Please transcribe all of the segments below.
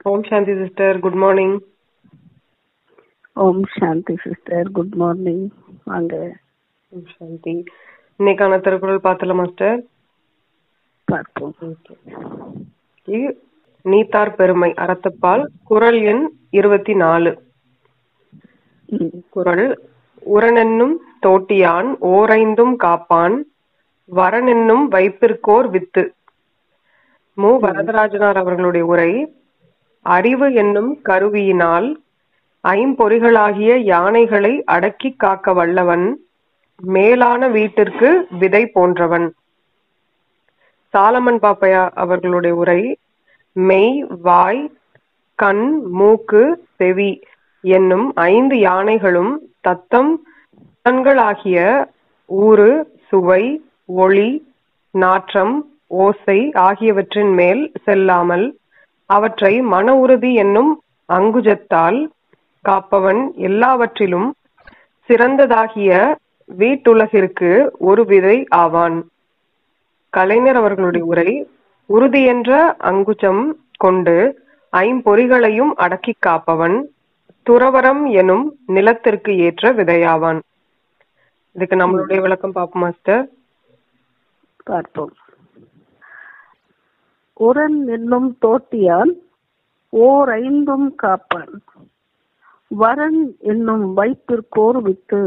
ஓம் Shanti sister good morning Om Shanti sister good morning வாங்க ஓம் சாந்தி இன்னைக்கான திருக்குறள் பார்த்தல மாஸ்டர் பார்ப்போம் இது நீத்தார் பெருமை அறத்துப்பால் குறள் எண் இருபத்தி நாலு ம், குறள் உரனென்னும் தோட்டியான் ஓரைந்தும் காப்பான் வரனென்னும் வைப்பிற்கோர் வித்து மு வரதராஜனார் அவர்களுடைய உரை அறிவு என்னும் கருவியினால் ஐம்பொறிகளாகிய யானைகளை அடக்கி காக்க வல்லவன் மேலான வீட்டிற்கு விதை போன்றவன் சாலமன் பாப்பையா அவர்களுடைய உரை மெய் வாய் கண் மூக்கு செவி என்னும் ஐந்து யானைகளும் தத்தம் புலன்களாகிய ஊறு சுவை ஒளி நாற்றம் ஓசை ஆகியவற்றின் மேல் செல்லாமல் அவற்றை மன உறுதி என்னும் அங்குஜத்தால் காப்பவன் எல்லாவற்றிலும் சிறந்ததாகிய வீட்டுலகிற்கு ஒரு விதை ஆவான் கலைஞர் அவர்களுடைய உரை உறுதி என்ற அங்குஜம் கொண்டு ஐம்பொறிகளையும் அடக்கி காப்பவன் துறவரம் எனும் நிலத்திற்கு ஏற்ற விதையாவான் இதுக்கு நம்மளுடைய விளக்கம் பாப்போம் மாஸ்டர் பார்ப்போம் உரன் என்னும் தோட்டியான் ஓர் ஐந்தும் காப்பான் வரன் என்னும் வைப்பிற்கோர் வித்து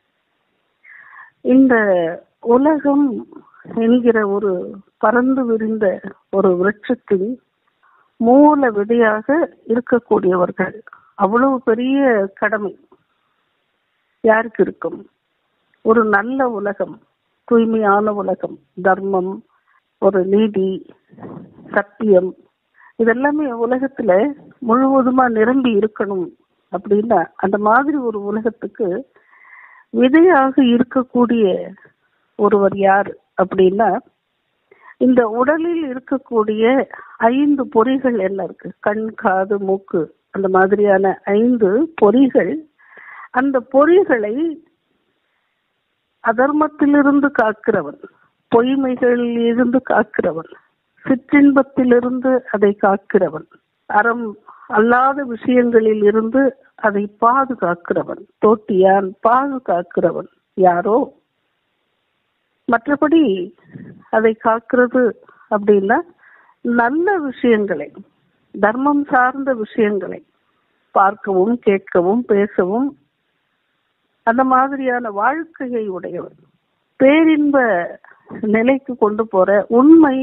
இந்த உலகம் என்கிற ஒரு பறந்து விரிந்த ஒரு விருட்சத்தின் மூல விதையாக இருக்கக்கூடியவர்கள் அவ்வளவு பெரிய கடமை யாருக்கு இருக்கும் ஒரு நல்ல உலகம் தூய்மையான உலகம் தர்மம் ஒரு நீதி சத்தியம் இதெல்லாமே உலகத்துல முழுவதுமா நிரம்பி இருக்கணும் அப்படின்னா அந்த மாதிரி ஒரு உலகத்துக்கு விதையாக இருக்கக்கூடிய ஒருவர் யார் அப்படின்னா இந்த உடலில் இருக்கக்கூடிய ஐந்து பொறிகள் என்ன இருக்கு கண் காது மூக்கு அந்த மாதிரியான ஐந்து பொறிகள் அந்த பொறிகளை அதர்மத்திலிருந்து காக்கிறவன் பொய்மைகளில் இருந்து காக்கிறவன் சிற்றின்பத்திலிருந்து அதை காக்கிறவன் அறம் அல்லாத விஷயங்களில் இருந்து அதை பாதுகாக்கிறவன் தோட்டியான் பாதுகாக்கிறவன் யாரோ மற்றபடி அதை காக்கிறது அப்படின்னா நல்ல விஷயங்களை தர்மம் சார்ந்த விஷயங்களை பார்க்கவும் கேட்கவும் பேசவும் அந்த மாதிரியான வாழ்க்கையை உடையவர் பேரின்ப நிலைக்கு கொண்டு போற உண்மை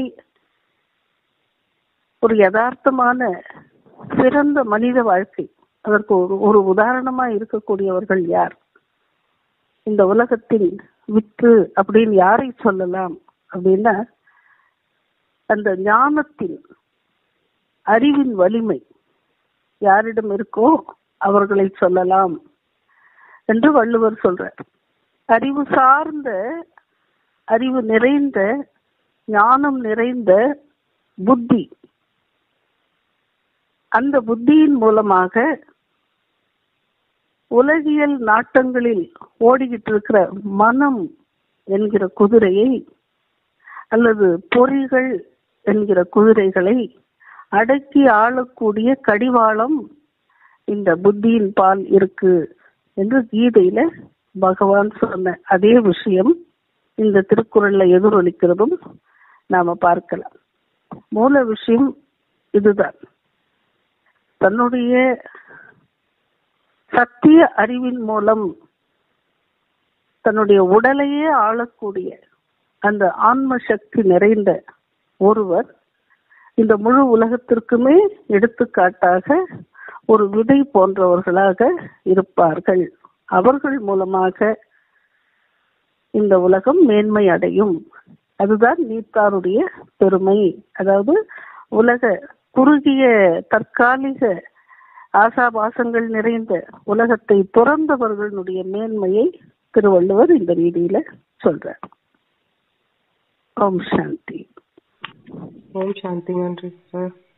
ஒரு யதார்த்தமான சிறந்த மனித வாழ்க்கை அதற்கு ஒரு ஒரு உதாரணமா இருக்கக்கூடியவர்கள் யார் இந்த உலகத்தின் வித்து அப்படின்னு யாரை சொல்லலாம் அப்படின்னா அந்த ஞானத்தின் அறிவின் வலிமை யாரிடம் இருக்கோ அவர்களை சொல்லலாம் என்று வள்ளுவர் சொல்றார் அறிவு சார்ந்த அறிவு நிறைந்த ஞானம் நிறைந்த புத்தி அந்த புத்தியின் மூலமாக உலகியல் நாட்டங்களில் ஓடிக்கிட்டு இருக்கிற மனம் என்கிற குதிரையை அல்லது பொறிகள் என்கிற குதிரைகளை அடக்கி ஆளக்கூடிய கடிவாளம் இந்த புத்தியின் பால் இருக்கு என்று கீதையில பகவான் சொன்ன அதே விஷயம் இந்த திருக்குறள்ல எதிரொலிக்கிறதும் நாம பார்க்கலாம் மூல விஷயம் இதுதான் தன்னுடைய சத்திய அறிவின் மூலம் தன்னுடைய உடலையே ஆளக்கூடிய அந்த ஆன்ம சக்தி நிறைந்த ஒருவர் இந்த முழு உலகத்திற்குமே எடுத்துக்காட்டாக ஒரு விதை போன்றவர்களாக இருப்பார்கள் அவர்கள் மூலமாக இந்த உலகம் மேன்மை அடையும் அதுதான் நீத்தாருடைய பெருமை அதாவது உலக குறுகிய தற்காலிக ஆசாபாசங்கள் நிறைந்த உலகத்தை துறந்தவர்களுடைய மேன்மையை திருவள்ளுவர் இந்த ரீதியில சொல்றார் ஓம் சாந்தி ஓம் சாந்தி நன்றி சார்